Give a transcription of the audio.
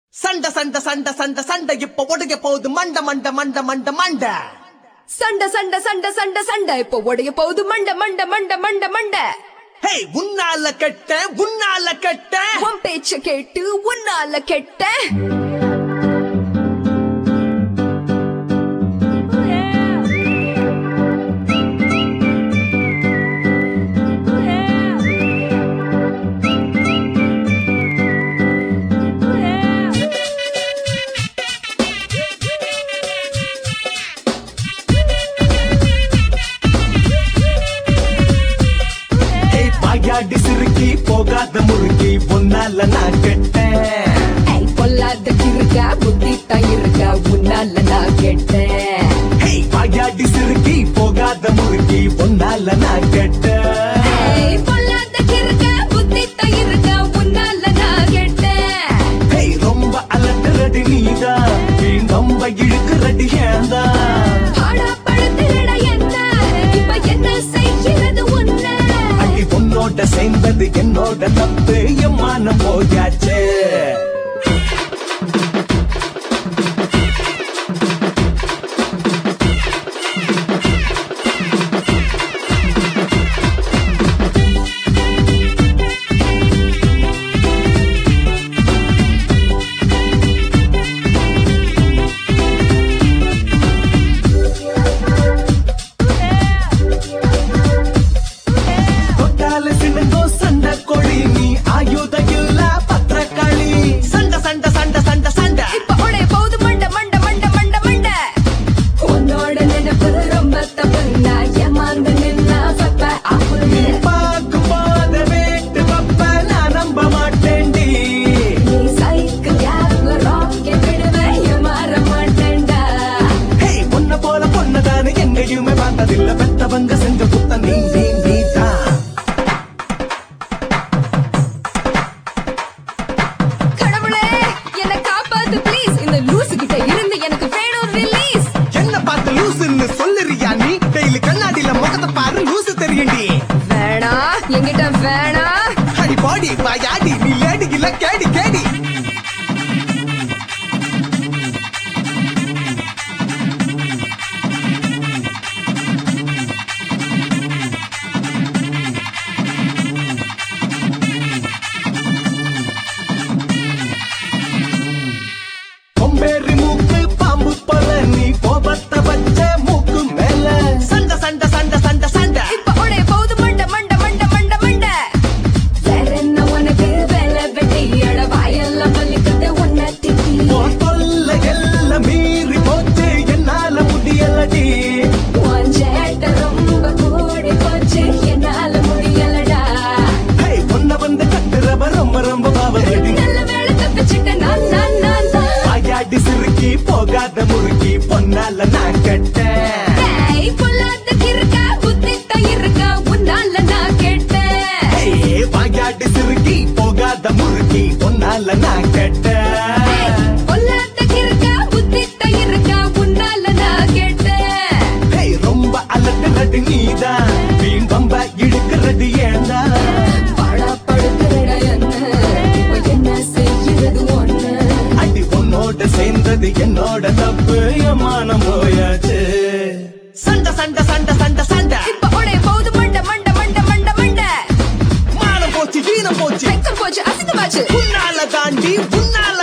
சண்டை சண்டை சண்டை சண்டை சண்டை இப்ப உடைய போகுது மண்ட மண்ட மண்ட மண்ட மண்ட சண்டை சண்டை சண்டை சண்டை சண்டை இப்போ உடைய போகுது மண்ட மண்ட மண்ட மண்ட மண்ட ஹே உன்னால கெட்ட உன்னால கெட்ட உன் பேச்ச கேட்டு உன்னால கெட்ட ஹே பாயாடி சிறுக்கி போகாத முறுக்கி பொன்னால நான் கெட்டேன் ஐ பொல்லாத கிருக்கா புத்தி தயிருக்கா உன்னால நான் கெட்டேன் ஹே பாயாடி சிறுக்கி போகாத முறுக்கி பொன்னால நான் கெட்டேன் ஐ பொல்லாத கிருக்கா புத்தி தயிருக்கா உன்னால நான் கெட்டேன் ஹே ரொம்ப அலட்டுறடி நீதான் நீ ரொம்ப இழுக்கிறடி ஏந்தான் பாடா படுத்துறடா என்ன இப்ப என்ன செய்கிறது உன்ன அடி உன்னோட சேர்ந்தது என்னோட தப்பு என் மானம் போயாச்சு தொட்டால சின்னங்கோ சண்டை கொடி நீ ஆயுத இல்ல பத்திரக்காளி சண்டை சண்டை சண்டை சண்டை சண்டை இப்ப உடைய போகுது மண்ட மண்ட மண்ட மண்ட மண்ட உன்னோட நினைப்பு ரொம்ப தப்பு நான் ஏமாந்து நின்னா பப்ப அப்புறம் பார்க்கும் போத வேட்டு பப்ப நான் நம்ப மாட்டேன்டி நீ சைக்கிள் யாருல ராக்கெட் விடுவேன் மாற மாட்டேன்டா ஹே பொண்ண போல பொண்ணதானே எங்கேயுமே பார்த்ததில்ல பெத்தவங்க செஞ்ச புத்த நீ நீ நீதான் கடவுளே என்ன காப்பாத்து ப்ளீஸ் இந்த லூசு கிட்ட இருந்து எனக்கு வேணும் ரிலீஸ் என்ன பார்த்து லூசுன்னு சொல்லுறியா நீ டெய்லி கண்ணாடியில முகத்தை பாரு லூசு தெரியுண்டி வேணா என்கிட்ட வேணா அடி பாடி வாயாடி நீ லேடி இல்ல கேடி கேடி கொம்பேறி மூக்கு பாம்பு போல நீ கோபத்தை வச்ச மூக்கு மேல சண்டை சண்டை சண்டை சண்டை சண்டை இப்ப உடைய போகுது மண்ட மண்ட மண்ட மண்ட மண்ட வேற என்ன உனக்கு வேலை வெட்டி அட வாயெல்லாம் பள்ளிக்கிட்ட உன்னை திட்டி உன் தொல்லை எல்லாம் மீறி போச்சு என்னால முடியலடி உன் சேட்டை ரொம்ப கூடி போச்சு என்னால முடியலடா ஹே பொண்ண வந்து கட்டுறவ ரொம்ப ரொம்ப பாவடி நல்ல வேலை தப்பிச்சுட்ட நான் நான் நான் தான் ஆயாடி சிறுக்கி போகாத முறுக்கி பொன்னால நான் கெட்டேன் ஏய், பொல்லாத கிறுக்கா, புத்தி தயிருக்கா, உன்னால நான் கெட்டேன். ஹே வாயாடி சிறுக்கி போகாத முறுக்கி பொன்னால நான் ஏய், கெட்டேன் பொல்லாத கிறுக்கா, புத்தி தயிருக்கா, உன்னால நான் கெட்டேன். ஹே ரொம்ப அலட்டுறது நீதான் வீண் பம்ப இழுக்கிறது ஏண்டா பாடாப்படுத்துறடா என்ன, இப்ப என்ன செய்கிறது ஒண்ணு? அடி உன்னோட சேர்ந்தது என்னோட தப்பு என் மானம் போயாச்சு சண்டை சண்டை சண்டை சண்டை சண்டை இப்ப உடைய போகுது மண்ட மண்ட மண்ட மண்ட மண்ட மானம் போச்சு ஈனம் போச்சு வெக்கம் போச்சு அசிங்கமாச்சு உன்னால தாண்டி உன்னால